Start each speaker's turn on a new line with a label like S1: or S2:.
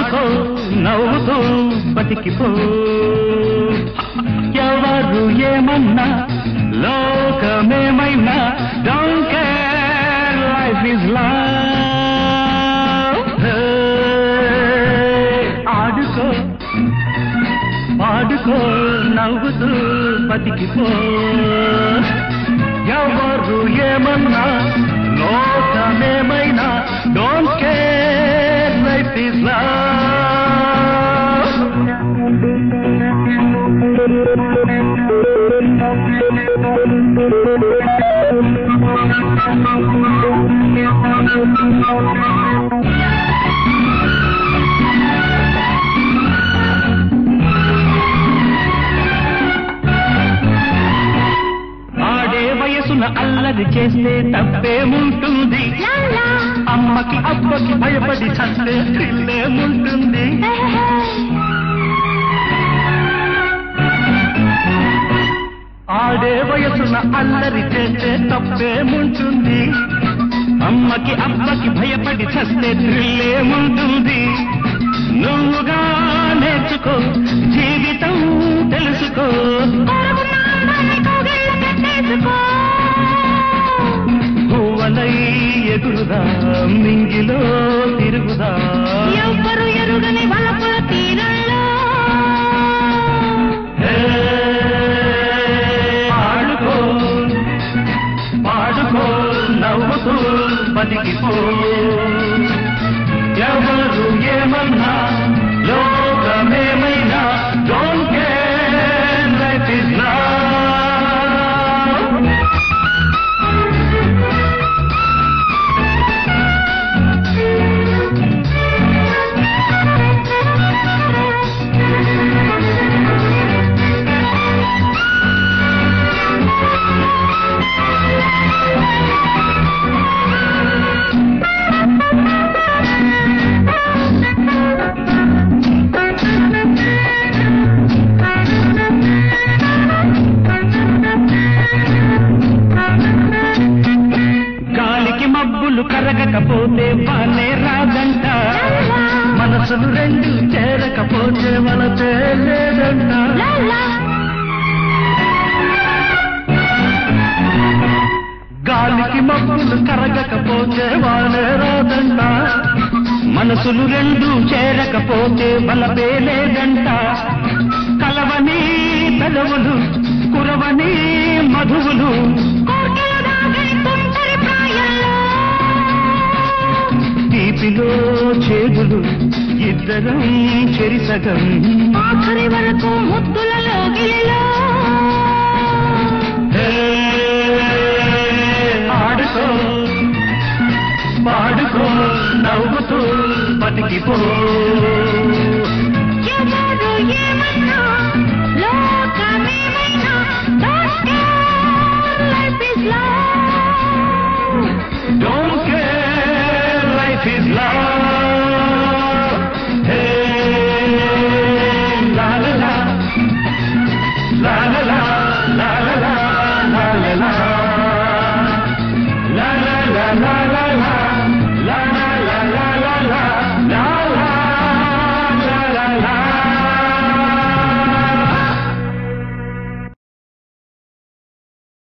S1: పాడుకో నవ్వుతూ బతికిపో ఎవరు ఏమన్నా లోకమేమైనా don't care life is love ఆడుకో పాడుకో నవ్వుతూ బతికిపో ఎవరు ఏమన్నా లోకమేమైనా don't care life is love ఆడే వయసున అల్లరి చేస్తే తప్పేముంటుంది అమ్మకి అబ్బకి భయపడి చస్తే థ్రిల్లేముంటుంది ఆడే వయసున అల్లరి చేస్తే తప్పేముంటుంది అమ్మకి అబ్బకి భయపడి చస్తే థ్రిల్లేముంటుంది నువ్వుగా నేర్చుకో జీవితం తెలుసుకో పువ్వలై ఎగురుదా మింగిలో తిరుగుదా
S2: ఎవ్వరు ఎరుగని వలపుల తీరంలో
S1: హే, ఆడుకో పాడుకో నవ్వుతూ బతికిపో ఎవరు ఏమన్నా లోకమేమైనా don't care life is love గాలికి మబ్బులు కరగకపోతే వానే రాదంట మనసులు రెండు చేరకపోతే వలతే లేదంట గాలికి మబ్బులు కరగకపోతే వానే రాదంట మనసులు రెండు చేరకపోతే బలపే లేదంట కలవని పెదవులు కురవని మధువులు
S2: కోర్కెలు దాగని తుంటరి ప్రాయంలో
S1: తీపిలో చేదులు ఇద్దరం చెరిసగం
S2: ఆఖరి వరకు ముద్దులలో గిలిలో
S1: హే, ఆడుకో పాడుకో నవ్వుతూ బతికిపో